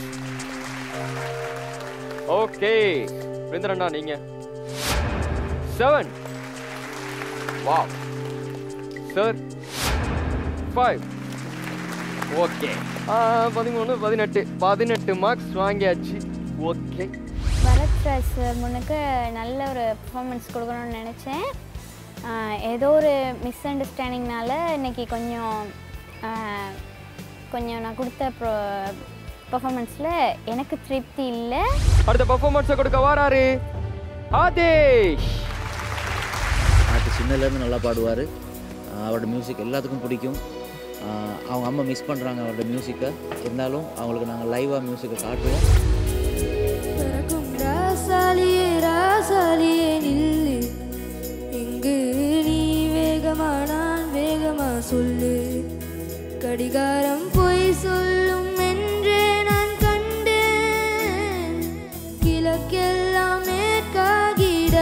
ஓகே பிருந்தன் அண்ணா நீங்க செவன் வா சார் ஃபைவ் ஓகே பதிமூணு பதினெட்டு பதினெட்டு மார்க்ஸ் வாங்கியாச்சு ஓகே பரத் ராஜ் சார் முன்னுக்கு நல்ல ஒரு பெர்ஃபார்மன்ஸ் கொடுக்கணும்னு நினச்சேன் ஆஹ் ஏதோ ஒரு மிஸ் அண்டர்ஸ்டாண்டிங்னால இன்னைக்கு கொஞ்சம் ஆஹ் கொஞ்சம் நான் கொடுத்த ப்ரோ பெர்ஃபார்மன்ஸில் எனக்கு திருப்தி இல்லை அடுத்த பர்ஃபார்மன்ஸை கொடுக்க வாராரு ஆதேஷ் பாட்டு சின்னதுலேருந்து நல்லா பாடுவார் அவரோட மியூசிக் எல்லாத்துக்கும் பிடிக்கும் ஆஹ் அவங்க அம்மா மிஸ் பண்ணுறாங்க அவரோட மியூசிக்கை இருந்தாலும் அவங்களுக்கு நாங்கள் லைவாக மியூசிக்கை காட்டுவோம் பறக்கும் ராசாலியே ராசாலியே நில்லு இங்கு நீ வேகமா நான் வேகமா சொல்லு கடிகாரம் பொய் சொல்லும் என்றே நான் கண்டேன் கிழக்கெல்லாம் மேற்காகிட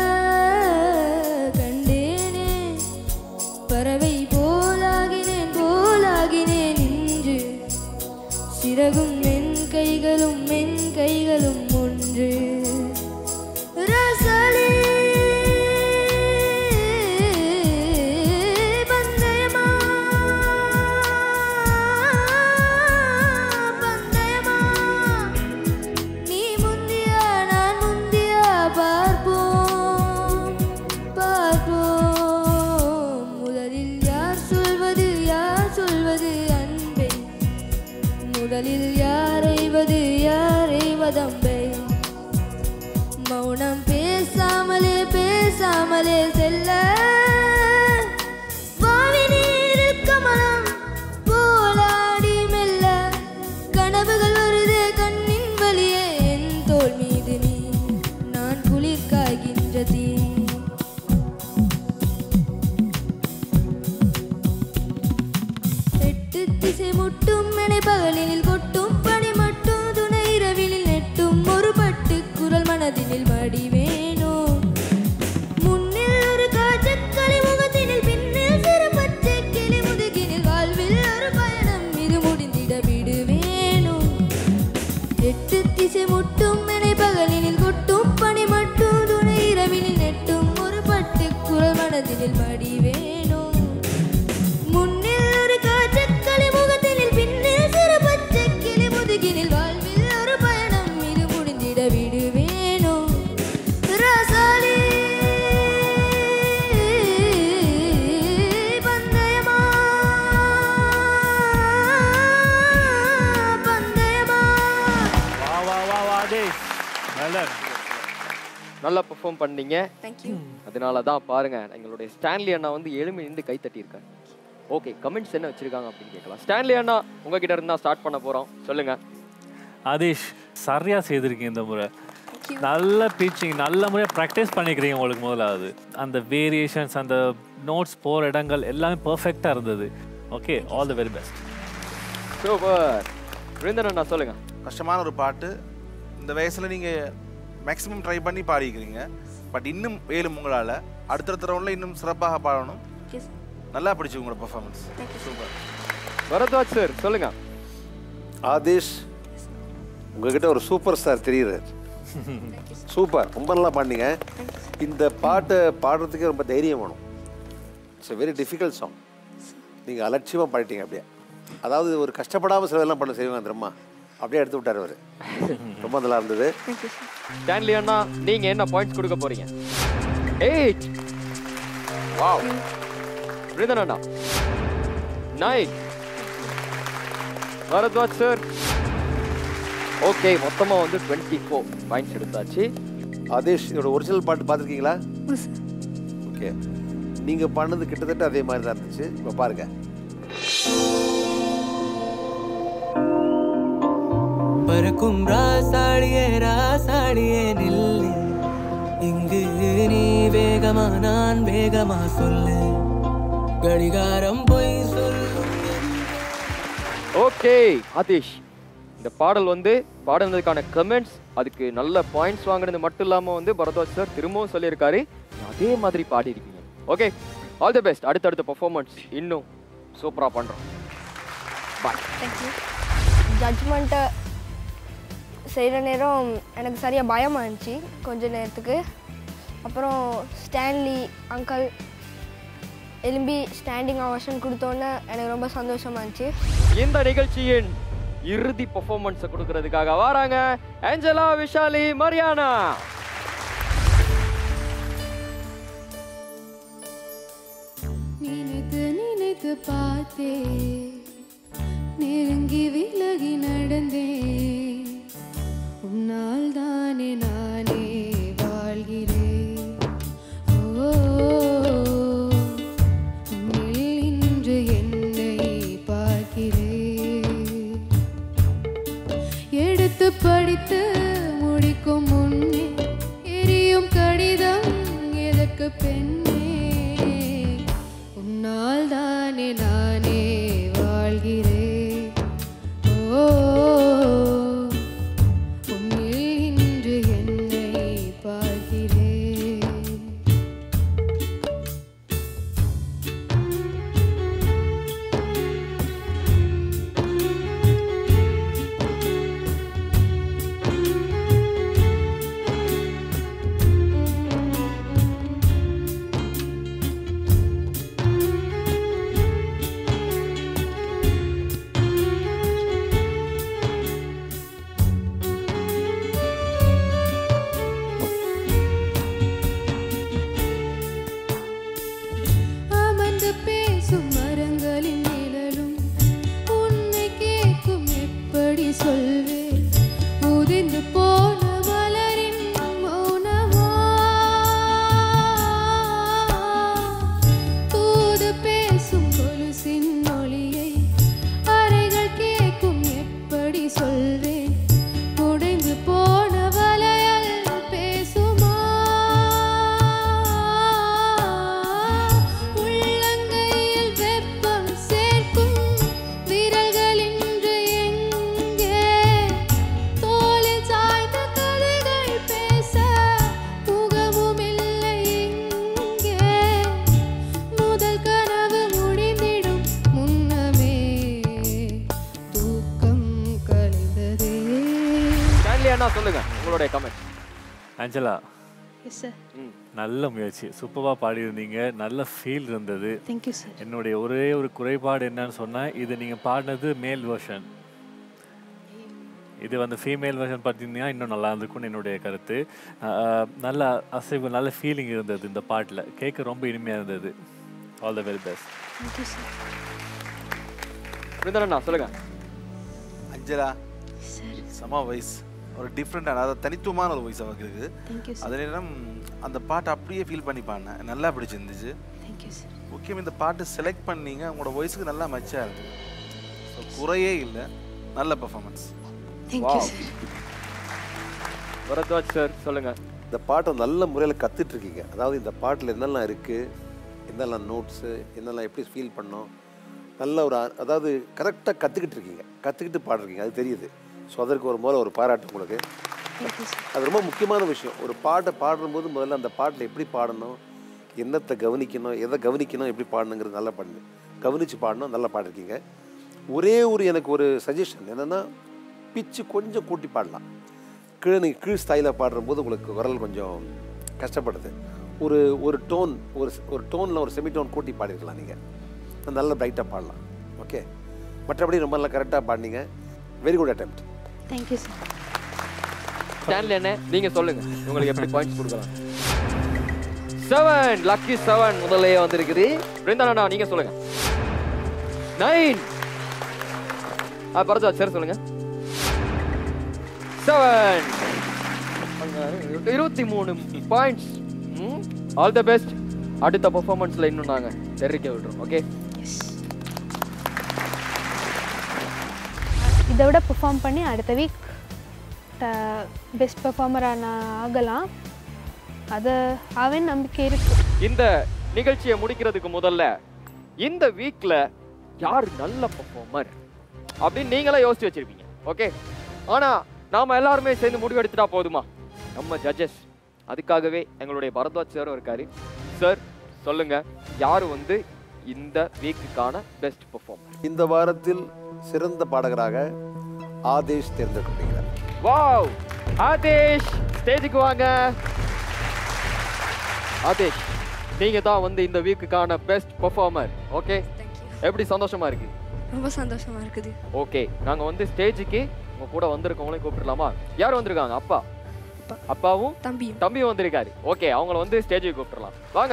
கண்டேனே பறவை போலாகினேன் போலாகினேன் இன்று சிறகும் மென் கைகளும் மென் கைகளும் ஒன்று ரசலே பந்தயமா பந்தயமா நீ முந்தியா நான் முந்தியா பார்ப்போம் பார்ப்போம் முதலில் யார் சொல்வது யார் சொல்வது அன்பை முதலில் யாரைவது யாரைவதம்பை மௌனம் பேசாமலே பேசாமலே செல்ல வாவி நீரில் கமலம் போலாடி மெல்ல கனவுகள் வருதே கண்ணின் வழியே என் தோள் மீது நீ நான் குளிர் காய்கின்ற தீ எட்டு திசை முட்டும் மனை பகலினில் கொட்டும் பனி மட்டும் துணை இரவினில் நெட்டும் ஒரு பட்டு குரல் மனதினில் மடி வேணும் முன்னில் ஒரு காற்றுக்களி முகத்தினில் பின்னில் சிறு பச்சை கிளி முதுகினில் வாழ்வில் ஒரு பயணம் இது முடிந்திட விடு வேணும் எட்டு திசை முட்டும் மனை பகலினில் கொட்டும் பனி மட்டும் துணை இரவினில் நெட்டும் ஒரு பட்டு குரல் மனதினில் மடி வேணும் முன்னில் ஒரு காற்றுக்களி முகத்தினில் பின்னில் சிறு பச்சை கிளி முதுகினில் வாழ்வில் ஒரு பயணம் இது முடிந்திட விடு வேணும் ரசாலி பந்தயமா பந்தயமா வா வா வா வா ஆதேஷ் நல்லா நல்லா பெர்ஃபார்ம் பண்ணீங்க தேங்க்யூ அதனால தான் பாருங்க எங்களுடைய ஸ்டான்லி அண்ணா வந்து எழுமி நின்று கை தட்டியிருக்காரு ஓகே கமெண்ட்ஸ் என்ன வச்சிருக்காங்க அப்படின்னு கேட்கலாம் ஸ்டான்லி அண்ணா உங்ககிட்ட இருந்தா ஸ்டார்ட் பண்ண போறோம் சொல்லுங்க ஆதேஷ் சரியா செய்திருக்கீங்க இந்த முறை நல்ல பீச்சிங் நல்ல முறையாக ப்ராக்டிஸ் பண்ணிக்கிறீங்க உங்களுக்கு முதலாவது அந்த வேரியேஷன்ஸ் அந்த நோட்ஸ் போகிற இடங்கள் எல்லாமே பர்ஃபெக்டாக இருந்தது okay all the very best super Virundhan அண்ணா சொல்லுங்க கஷ்டமான ஒரு பாட்டு இந்த வயசில் நீங்கள் மேக்ஸிமம் ட்ரை பண்ணி பாடிக்கிறீங்க பட் இன்னும் மேலும் உங்களால் அடுத்தடுத்த ரவுண்டில் இன்னும் சிறப்பாக பாடணும் நல்லா பிடிச்சி உங்களோட பர்ஃபார்மன்ஸ் சூப்பர் பரத்வாஜ் சார் சொல்லுங்க ஆதேஷ் உங்ககிட்ட ஒரு சூப்பர் ஸ்டார் தெரியுறாரு சூப்பர் ரொம்ப நல்லா பாடினீங்க இந்த பாட்டை பாடுறதுக்கே ரொம்ப தைரியம் வேணும் இட்ஸ் வெரி டிஃபிகல்ட் சாங் நீங்கள் அலட்சியமாக பாடிட்டீங்க அப்படியே அதாவது ஒரு கஷ்டப்படாமல் சிலதெல்லாம் பண்ண செய்வாங்க தெரியுமா அப்படியே எடுத்து விட்டார் அவர் ரொம்ப நல்லா இருந்தது ஸ்டான்லி அண்ணா நீங்க என்ன பாயிண்ட்ஸ் கொடுக்க போறீங்க எயிட் வாவ் பிரிதன் அண்ணா நைன் பரத்வாஜ் சார் ஓகே மொத்தமா வந்து டுவெண்ட்டி ஃபோர் பாயிண்ட்ஸ் எடுத்தாச்சு ஆதேஷ் இதோட ஒரிஜினல் பாட்டு பார்த்துருக்கீங்களா ஓகே நீங்கள் பண்ணது கிட்டத்தட்ட அதே மாதிரி தான் இருந்துச்சு இப்போ பாருங்க பறக்கும் ராசாடியே ராசாடியே நில்லு இங்கு நீ வேகமா நான் வேகமா சொல்லு கடிகாரம் பொய் சொல்லு ஓகே ஆதிஷ் இந்த பாடல் வந்து பாடுனதுக்கான கமெண்ட்ஸ் அதுக்கு நல்ல பாயிண்ட்ஸ் வாங்கினது மட்டும் இல்லாம வந்து பரத்வாஜ் சார் திரும்பவும் சொல்லியிருக்காரு அதே மாதிரி பாடியிருக்கீங்க ஓகே ஆல் தி பெஸ்ட் அடுத்தடுத்த பர்ஃபார்மன்ஸ் இன்னும் சூப்பரா பண்றோம் பாய் ஜட்ஜ்மெண்ட்டை செய்கிற நேரம் எனக்கு சரியாக பயமாக இருந்துச்சு கொஞ்ச நேரத்துக்கு அப்புறம் ஸ்டான்லி அங்கிள் எலும்பி ஸ்டாண்டிங் அவர்ஷன் கொடுத்தோன்னே எனக்கு ரொம்ப சந்தோஷமாக இருந்துச்சு இந்த நிகழ்ச்சியின் இறுதி பெர்ஃபார்மன்ஸை கொடுக்கறதுக்காக வராங்க ஏஞ்சலா விஷாலி மரியானா நினைத்து நினைத்து பார்த்தே நெருங்கி விலகி நடந்தேன் உன்னால் தானே நானே வாழ்கிறேன் ஓ உன்னில் இன்று என்னை பார்க்கிறேன் எடுத்து படித்து முடிக்கும் முன்னே எரியும் கடிதம் எதற்கு பெண்ணே உன்னால் தானே நானே வாழ்கிறேன் ஓ உன்னில் இன்று என்னை பார்க்கிறேன் அமர்ந்து பேசும் மரங்களின் நிழலும் உன்னை கேட்கும் எப்படி சொல்வேன் உதிர்ந்து போன மலரின் மௌனமா தூது பேசும் கொலுசின் ஒளியை அறைகள் கேட்கும் எப்படி சொல்வேன் உடைந்து போன வளையல் பேசுமா உள்ளங்கையில் வெப்பம் சேர்க்கும் விரல்கள் இன்று எங்கே தோளில் சாய்ந்த கதைகள் பேச முகமும் இல்லை இங்கே முதல் கனவு முடிந்திடும் முன்னமே தூக்கம் கலைந்ததே ஸ்டான்லி அண்ணா சொல்லுங்க உங்களுடைய கமெண்ட் ஆஞ்சலா எஸ் சார் நல்ல முயற்சி சூப்பராக பாடியிருந்தீங்க நல்ல ஃபீல் இருந்தது தேங்க்யூ சார் என்னுடைய ஒரே ஒரு குறைபாடு என்னன்னு சொன்னால் இது நீங்கள் பாடினது மேல் வெர்ஷன் இது வந்து ஃபீமேல் வெர்ஷன் பார்த்தீங்கன்னா இன்னும் நல்லா இருந்திருக்கும்னு என்னுடைய கருத்து அஹ், நல்ல அசைவு நல்ல ஃபீலிங் இருந்தது இந்த பாட்டில் கேட்க ரொம்ப இனிமையாக இருந்தது all the very best thank you sir Brindhan அண்ணா சொல்லுங்க அஞ்சலா சம வாய்ஸ் ஒரு டிஃப்ரெண்டான அதாவது தனித்துவமான ஒரு வாய்ஸ் அவருக்கு இருக்குது Thank you, sir. அதே நேரம் அந்த பாட்டை அப்படியே ஃபீல் பண்ணி பாடினேன் நல்லா பிடிச்சிருந்துச்சு தேங்க்யூ சார் முக்கியம் இந்த பாட்டு செலக்ட் பண்ணீங்க உங்களோட வாய்ஸுக்கு நல்லா மச்சாக இருந்தது ஸோ குறையே இல்லை நல்ல performance thank you Wow. Bharadwaj sir சொல்லுங்க இந்த பாட்டை நல்ல முறையில் கத்துட்டு இருக்கீங்க அதாவது இந்த பாட்டில் என்னெல்லாம் இருக்குது என்னெல்லாம் நோட்ஸு என்னெல்லாம் எப்படி ஃபீல் பண்ணோம் நல்ல ஒரு அ- அதாவது கரெக்டாக கற்றுக்கிட்டு இருக்கீங்க கற்றுக்கிட்டு பாடுறீங்க அது தெரியுது ஸோ அதற்கு ஒரு முதல்ல ஒரு பாராட்டு உங்களுக்கு அது ரொம்ப முக்கியமான விஷயம் ஒரு பாட்டை பாடும்போது முதல்ல அந்த பாட்டில் எப்படி பாடணும் என்னத்தை கவனிக்கணும் எதை கவனிக்கணும் எப்படி பாடணுங்கிறது நல்லா பண்ணு கவனித்து பாடணும் நல்லா பாடிருக்கீங்க ஒரே ஒரு எனக்கு ஒரு சஜஷன் என்னென்னா பிச்சு கொஞ்சம் கூட்டி பாடலாம் கீழே நீங்கள் கீழ் ஸ்டைலில் பாடும்போது உங்களுக்கு குரல் கொஞ்சம் கஷ்டப்படுது ஒரு ஒரு டோன் ஒரு ஒரு டோனில் ஒரு செமி டோன் கூட்டி பாடிருக்கலாம் நீங்கள் நல்ல பிரைட்டாக பாடலாம் ஓகே மற்றபடி ரொம்ப நல்லா கரெக்டாக பாடினீங்க very good attempt thank you sir Stanley என்ன நீங்க சொல்லுங்க உங்களுக்கு எப்படி பாயிண்ட்ஸ் கொடுக்கலாம் செவன் லக்கி செவன் முதல்லயே வந்திருக்குது பிருந்தானா நீங்க சொல்லுங்க நைன் ஆ பரஜா சரி சொல்லுங்க செவன் இருபத்தி மூணு பாயிண்ட்ஸ் ஆல் தி பெஸ்ட் அடுத்த பெர்ஃபார்மன்ஸ்ல இன்னும் நாங்க தெரிவிக்க விடுறோம் ஓகே இதை விட பெர்ஃபார்ம் பண்ணி அடுத்த வீக் பெஸ்ட் பெர்ஃபார்மராக நான் ஆகலாம் அது ஆவேன் நம்பிக்கை இருக்கு இந்த நிகழ்ச்சியை முடிக்கிறதுக்கு முதல்ல இந்த வீக்ல யார் நல்ல பெர்ஃபார்மர் அப்படின்னு நீங்களே யோசிச்சு வச்சிருப்பீங்க ஓகே ஆனா நாம எல்லாருமே சேர்ந்து முடிவு எடுத்துட்டா போதுமா நம்ம ஜட்ஜஸ் அதுக்காகவே எங்களுடைய பரத்வாஜ் சாரும் இருக்காரு சார் சொல்லுங்க யாரு வந்து இந்த வீக்குக்கான பெஸ்ட் பெர்ஃபார்மர் இந்த வாரத்தில் சிறந்த பாடகராக ஆதேஷ் தேர்ந்தெடுக்கப்படுகிறார் வாவ் ஆதேஷ் ஸ்டேஜுக்கு வாங்க ஆதேஷ் நீங்க தான் வந்து இந்த வீக்குக்கான பெஸ்ட் பெர்ஃபார்மர் ஓகே எப்படி சந்தோஷமா இருக்கு ரொம்ப சந்தோஷமா இருக்குது ஓகே நாங்க வந்து ஸ்டேஜுக்கு உங்க கூட வந்திருக்கவங்களையும் கூப்பிடலாமா யார் வந்திருக்காங்க அப்பா அப்பாவும் தம்பியும் தம்பியும் வந்திருக்காரு ஓகே அவங்கள வந்து ஸ்டேஜுக்கு கூப்பிடலாம் வாங்க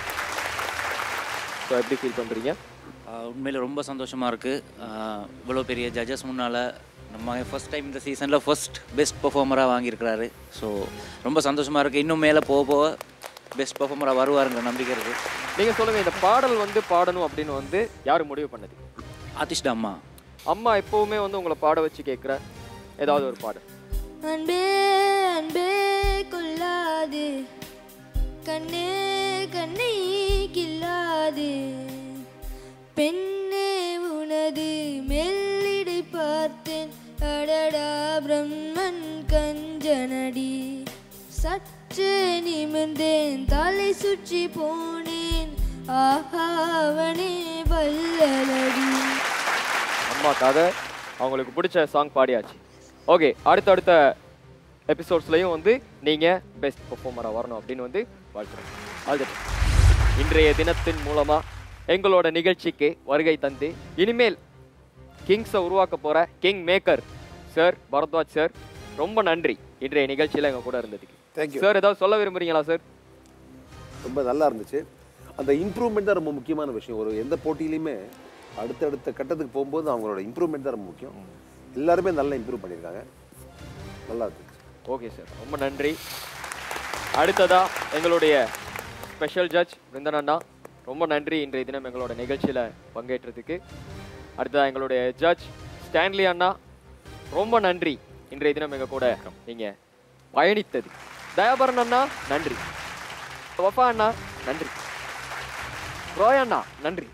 ஸோ எப்படி ஃபீல் பண்றீங்க உண்மையில் ரொம்ப சந்தோஷமாக இருக்குது இவ்வளோ பெரிய ஜட்ஜஸ் முன்னால் நம்ம ஃபர்ஸ்ட் டைம் இந்த சீசனில் ஃபர்ஸ்ட் பெஸ்ட் பெர்ஃபார்மராக வாங்கியிருக்கிறாரு ஸோ ரொம்ப சந்தோஷமாக இருக்குது இன்னும் மேலே போக போக பெஸ்ட் பெர்ஃபார்மராக வருவாருங்கிற நம்பிக்கை இருக்குது நீங்க சொல்லுங்க இந்த பாடல் வந்து பாடணும் அப்படின்னு வந்து யார் முடிவு பண்ணது ஆர்டிஸ்ட் அம்மா அம்மா எப்பவுமே வந்து உங்களை பாட வச்சு கேட்குற ஏதாவது ஒரு பாடல் அன்பே அன்பே கொள்ளாது கண்ணே கண்ணை கில்லாது பெண்ணே உனது மெல்லிடை பார்த்தேன் அடடா பிரம்மன் கஞ்சனடி சற்று நிமிர்ந்தேன் தலை சுற்றி போனேன் ஆஹாவனே வல்லலடி அம்மாக்காக அவங்களுக்கு பிடிச்ச சாங் பாடியாச்சு ஓகே அடுத்தடுத்த எபிசோட்ஸ்லையும் வந்து நீங்கள் பெஸ்ட் பெர்ஃபார்மராக வரணும் அப்படின்னு வந்து வாழ்த்துறேன் ஆல் தி பெஸ்ட். இன்றைய தினத்தின் மூலமாக எங்களோட நிகழ்ச்சிக்கு வருகை தந்து இனிமேல் கிங்ஸை உருவாக்க போகிற king maker sir Bharadwaj sir ரொம்ப நன்றி இன்றைய நிகழ்ச்சியில் எங்கள் கூட இருந்ததுக்கு தேங்க்யூ சார் ஏதாவது சொல்ல விரும்புறீங்களா சார் ரொம்ப நல்லா இருந்துச்சு அந்த இம்ப்ரூவ்மெண்ட் தான் ரொம்ப முக்கியமான விஷயம் ஒரு எந்த போட்டியிலையுமே அடுத்தடுத்த கட்டத்துக்கு போகும்போது அவங்களோட இம்ப்ரூவ்மெண்ட் தான் ரொம்ப முக்கியம் எல்லாருமே நல்லா இம்ப்ரூவ் பண்ணியிருக்காங்க நல்லா இருந்துச்சு ஓகே சார் ரொம்ப நன்றி அடுத்ததா எங்களுடைய ஸ்பெஷல் ஜட்ஜ் பிருந்தன் அண்ணா ரொம்ப நன்றி இன்றைய தினம் எங்களோட நிகழ்ச்சியில் பங்கேற்றதுக்கு அடுத்ததா எங்களுடைய ஜட்ஜ் ஸ்டான்லி அண்ணா ரொம்ப நன்றி இன்றைய தினம் எங்கள் கூட நீங்கள் பயணித்தது தயாபரன் அண்ணா நன்றி வப்பா அண்ணா நன்றி ரோய் அண்ணா நன்றி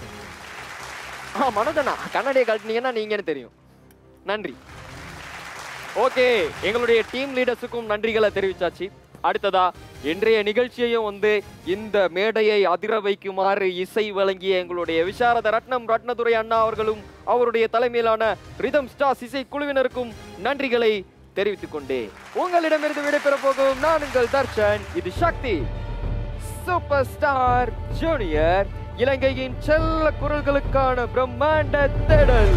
ஆ மனோஜ் அண்ணா கண்ணாடியை கழட்டினீங்கன்னா நீங்கன்னு தெரியும் நன்றி ஓகே எங்களுடைய டீம் லீடர்ஸுக்கும் நன்றிகளை தெரிவிச்சாச்சு அடுத்ததா இன்றைய நிகழ்ச்சியையும் வந்து இந்த மேடையை அதிர வைக்குமாறு இசை வழங்கிய எங்களுடைய விசாரத ரத்னம் ரத்னதுரை அண்ணா அவர்களும் அவருடைய தலைமையிலான ரிதம் ஸ்டார்ஸ் இசை குழுவினருக்கும் நன்றிகளை தெரிவித்துக் கொண்டே உங்களிடமிருந்து விடைபெற போகும் நான் உங்கள் தர்ஷன் இது சக்தி சூப்பர் ஸ்டார் ஜூனியர் இலங்கையின் செல்ல குரல்களுக்கான பிரம்மாண்ட தேடல்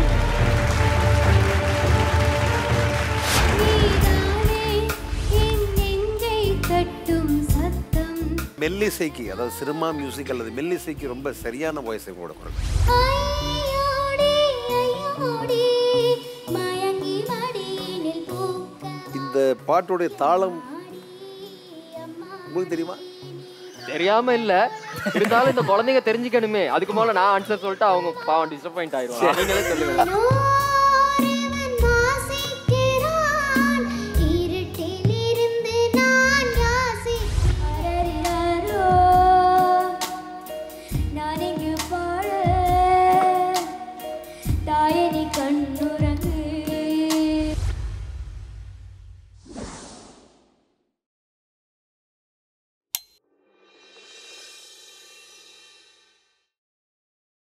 தட்டும் சத்தம் மெல்லிசைக்கு அதாவது சினிமா மியூசிக் அல்லது மெல்லிசைக்கு ரொம்ப சரியான வாய்ஸை கூட குரல் ஐயோடி ஐயோடி மயங்கி மடியினில் பூக்க இந்த பாட்டுடைய தாளம் உங்களுக்கு தெரியுமா தெரியாம இல்ல இருந்தாலும் இந்த குழந்தைங்க தெரிஞ்சுக்கணுமே அதுக்கு மேல நான் ஆன்சர் சொல்லிட்டு அவங்க பாவம் டிசப்பாயிண்ட் ஆயிரும் அவங்களே சொல்லுங்க